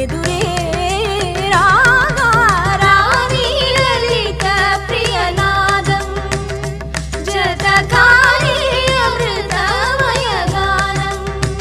ఎదురే రాగా రాణి లలిత ప్రియనాదం జతకాలి అమృతమయ గానం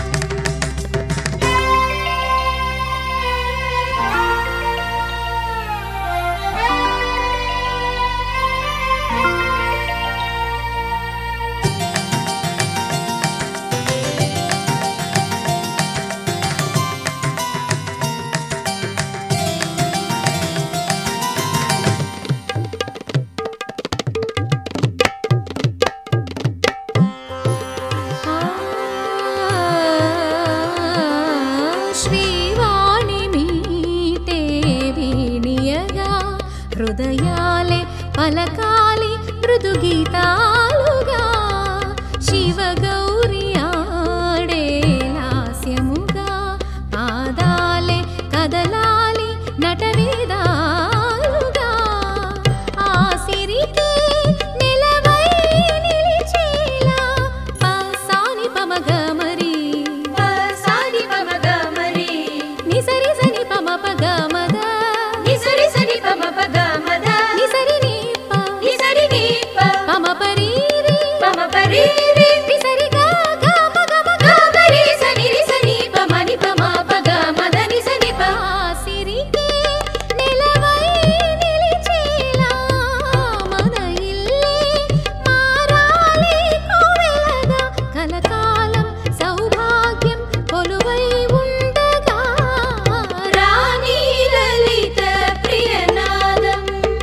శ్రీవాణి మీటే వీణియగా హృదయాలే పలకాలి మృదు గీతాలుగా శివ గౌరి ఆడే లాస్యముగా పాదాలే కదలాలి నటవేదాలుగా ఆ సిరికి నిలవై నిలిచేలా పసాని పమగమరి సాని పమగ మరి నిసరి సని పమ పగమద నిసరి సని పమ పగ మద నిసరి ని ప నిసరి ని ప పమ పరీరి పమ పరి రి నిసరి గా గా మగ మగ గ మరి సని రి సని పమ ని పమ పగ మద ని సని ప సిరికి నిలవై నిలిచేలా మన ఇల్లే మారాలి కోవెలగా కలకాలం సౌభాగ్యం కొలువై ఉండగా రాణి లలిత ప్రియనాదం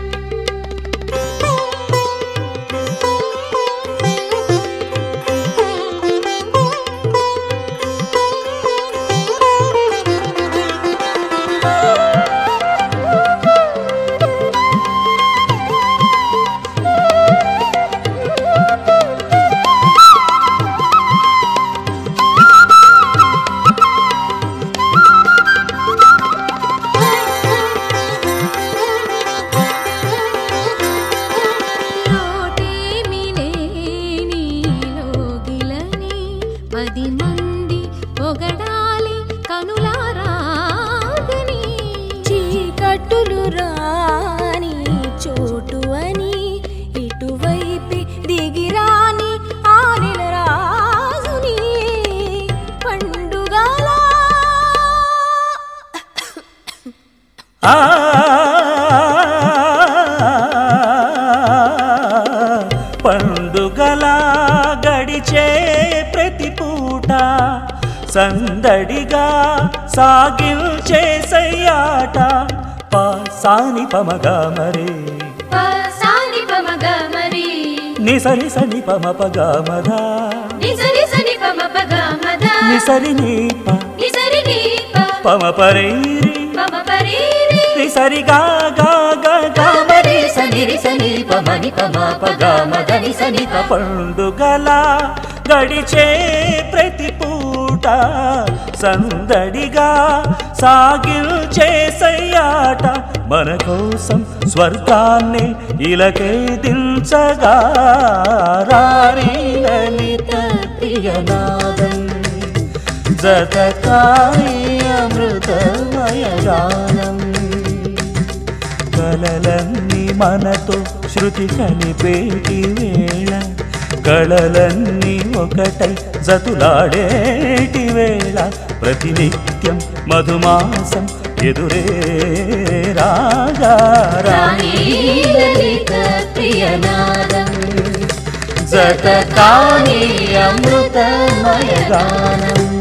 లోటేమి లేని లోగిలని పది మంది పొగడాలి కనులారాగని చీకట్టులు రాని చోటు అని ఇటువైపి దిగిరాని ఆనిల రాజుని పండుగలా ఆ పండుగలా గడిచే ప్రతి పూట సందడిగా సాగిల్చే సయ్యాట పాసాని పమగా మరే ప సాని పమగ మరి నిసరి సని పమ పగా మధా నిసరి సని పమ పగ మద నిసరి నీ ప నిసరి ని ప పమ పరైరి పమ పరి రి నిసరి గా గా గా గా మరి సని రి సని పమని పమ పగా మదని సని ప పండుగల గడిచే ప్రతి పూట సందడిగా సాగిల్చే సయ్యాట మన కోసం స్వర్గాన్ని ఇలకే దించగా రాణి లలిత ప్రియనాదం జతకాయి అమృతమయ గానం కలలన్నీ మనతో శృతి కలిపేటి వేళ కళలన్నీ ఒకటై జతులాడేటి వేళ ప్రతినిత్యం మధుమాసం ఎదురే రాగా రాణి లలిత ప్రియనాదం జత కాని అమృతమయ గానం